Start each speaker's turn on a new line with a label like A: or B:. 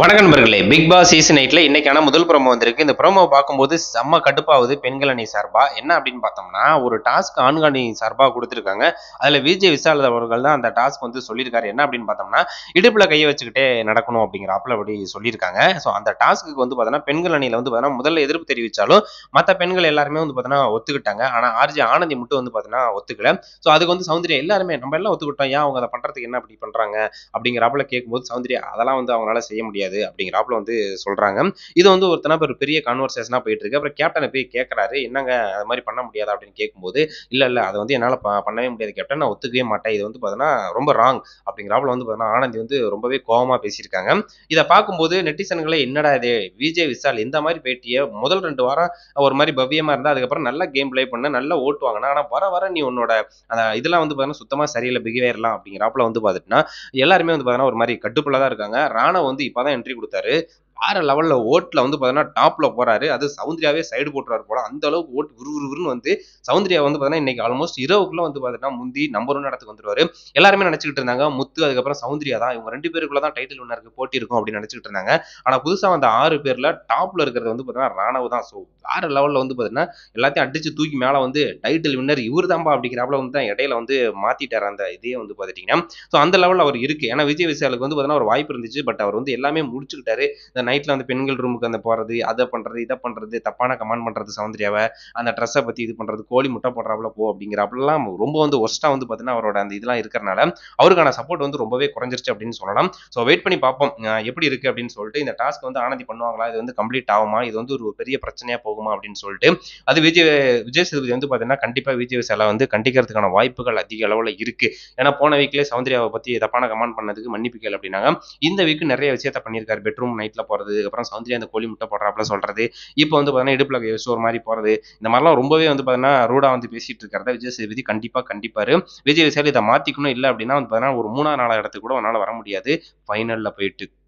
A: வணக்க நண்பர்களே big Boss season எயிட்ல இன்னைக்கான முதல் ப்ரோமோ வந்திருக்கு இந்த ப்ரோமோ பார்க்கும்போது செம்ம கடுப்பாகுது பெண்கள் அணி சார்பா என்ன அப்படின்னு பார்த்தோம்னா ஒரு டாஸ்க் ஆண்கள் அணி சார்பா கொடுத்துருக்காங்க அதுல விஜய் விசால் அவர்கள் தான் அந்த டாஸ்க் வந்து சொல்லியிருக்காரு என்ன அப்படின்னு பார்த்தோம்னா இடுப்புல கையை வச்சுக்கிட்டே நடக்கணும் அப்படிங்கிறாப்புல அப்படி சொல்லியிருக்காங்க ஸோ அந்த டாஸ்க்கு வந்து பார்த்தோன்னா பெண்கள் அணியில வந்து பார்த்தோன்னா முதல்ல எதிர்ப்பு தெரிவிச்சாலும் மற்ற பெண்கள் எல்லாருமே வந்து பார்த்தோன்னா ஒத்துக்கிட்டாங்க ஆனா ஆர்ஜி ஆனந்தி மட்டும் வந்து பார்த்தோன்னா ஒத்துக்கல ஸோ அதுக்கு வந்து சௌந்தர்யா எல்லாருமே நம்ம எல்லாம் ஒத்துக்கிட்டோம் ஏன் அவங்க அதை பண்றதுக்கு என்ன அப்படி பண்றாங்க அப்படிங்கிறாப்புல கேட்கும்போது சௌந்தர்யா அதெல்லாம் வந்து அவங்களால செய்ய முடியாது அப்படிங்கிறாப்புல வந்து சொல்றாங்க இது வந்து ஒருத்தனா ஒரு பெரிய கான்வர்சேஷனா போயிட்டு இருக்கு அப்புறம் கேப்டனை போய் கேட்கறாரு என்னங்க அது மாதிரி பண்ண முடியாது அப்படின்னு கேட்கும்போது இல்ல இல்ல அதை வந்து என்னால ப- பண்ணவே முடியாது கேப்டன் நான் ஒத்துக்கவே மாட்டேன் இது வந்து பார்த்தீங்கன்னா ரொம்ப ராங் அப்படிங்கிறாப்புல வந்து பார்த்தீங்கன்னா ஆனந்தி வந்து ரொம்பவே கோவமா பேசியிருக்காங்க இதை பார்க்கும்போது நெட்டிசன்களே என்னடா இது விஜய் விஷால் இந்த மாதிரி பேட்டியை முதல் ரெண்டு வாரம் ஒரு மாதிரி பவ்யமா இருந்தா அதுக்கப்புறம் நல்ல கேம் ப்ளே பண்ண நல்ல ஓட்டு வாங்கினா ஆனா வர வர நீ உன்னோட அந்த இதெல்லாம் வந்து பார்த்தீங்கன்னா சுத்தமா சரியில்லை பிஹேவியர்லாம் அப்படிங்கிறாப்புல வந்து பார்த்துட்டுனா எல்லாருமே வந்து பார்த்தீங்கன்னா ஒரு மாதிரி கட்டுப்புல தான் இருக்காங்க ராணா வந்து இப்பதான் என்ட்ரி கொடுத்தாரு வேற லெவல்ல ஓட்டுல வந்து பார்த்தீங்கன்னா டாப்ல போறாரு அது சௌந்தர்யாவே சைடு போட்டுறாரு போல அந்த அளவுக்கு ஓட்டு விறுவிறுன்னு வந்து சௌந்தர்யா வந்து பார்த்தீங்கன்னா இன்னைக்கு ஆல்மோஸ்ட் இரவுக்குள்ள வந்து பார்த்தீங்கன்னா முந்தி நம்பர் ஒன் இடத்துக்கு வந்துருவாரு எல்லாருமே நினைச்சுக்கிட்டு இருந்தாங்க முத்து அதுக்கப்புறம் சௌந்தர்யா தான் இவங்க ரெண்டு பேருக்குள்ள தான் டைட்டில் வின்னருக்கு போட்டி இருக்கும் அப்படின்னு நினைச்சுக்கிட்டு இருந்தாங்க ஆனா புதுசா வந்த ஆறு பேர்ல டாப்ல இருக்கிறது வந்து பார்த்தீங்கன்னா ராணவ் தான் ஸோ வேற லெவல்ல வந்து பார்த்தீங்கன்னா எல்லாத்தையும் அடிச்சு தூக்கி மேல வந்து டைட்டில் வின்னர் இவர் தான்பா அப்படிங்கிறாப்புல வந்து தான் இடையில வந்து மாத்திட்டாரு அந்த இதையே வந்து பார்த்துட்டீங்கன்னா ஸோ அந்த லெவலில் அவர் இருக்கு ஏன்னா விஜய் விசாலுக்கு வந்து பார்த்தீங்கன்னா ஒரு வாய்ப்பு இருந்துச்சு பட் அவர் வந்து எல்லாமே முடிச்சுக்கிட்டாரு இந்த நைட்ல வந்து பெண்கள் ரூமுக்கு அந்த போறது அதை பண்றது இதை பண்றது தப்பான கமெண்ட் பண்றது சௌந்தர்யாவை அந்த ட்ரெஸ்ஸை பத்தி இது பண்றது கோழி முட்டை போடுறாப்புல போ அப்படிங்கிறாப்புலாம் ரொம்ப வந்து ஒஸ்டா வந்து பார்த்தீங்கன்னா அவரோட அந்த இதெல்லாம் இருக்கிறனால அவருக்கான சப்போர்ட் வந்து ரொம்பவே குறைஞ்சிருச்சு அப்படின்னு சொல்லலாம் ஸோ வெயிட் பண்ணி பார்ப்போம் அஹ் எப்படி இருக்கு அப்படின்னு சொல்லிட்டு இந்த டாஸ்க் வந்து ஆனந்தி பண்ணுவாங்களா இது வந்து கம்ப்ளீட் ஆகுமா இது வந்து ஒரு பெரிய பிரச்சனையா போகுமா அப்படின்னு சொல்லிட்டு அது விஜய் விஜய் சேதுபதி வந்து பார்த்தீங்கன்னா கண்டிப்பா விஜய் விசாலை வந்து கண்டிக்கிறதுக்கான வாய்ப்புகள் அதிக அளவில் இருக்கு ஏன்னா போன வீக்லேயே சௌந்தர்யாவை பத்தி தப்பான கமெண்ட் பண்ணதுக்கு மன்னிப்பு கேள் அப்படின்னாங்க இந்த வீக் நிறைய விஷயத்த பண்ணியிருக்காரு பெட்ரூம் நைட்ல போறது அப்புறம் சௌந்தர்யா அந்த கோழி முட்டை போடுறாப்புல சொல்றது இப்போ வந்து பார்த்தீங்கன்னா இடுப்புல கை வச்சு ஒரு மாதிரி போறது இந்த மாதிரிலாம் ரொம்பவே வந்து பார்த்தீங்கன்னா ரூடா வந்து பேசிட்டு இருக்கிறத விஜய் சேதுபதி கண்டிப்பா கண்டிப்பாரு விஜய் விசால் இதை மாத்திக்கணும் இல்லை அப்படின்னா வந்து பார்த்தீங்கன்னா ஒரு மூணாவது நாலு இடத்துக்கு கூட அவனால வர முடியாது ஃபைனல்ல போயிட்டு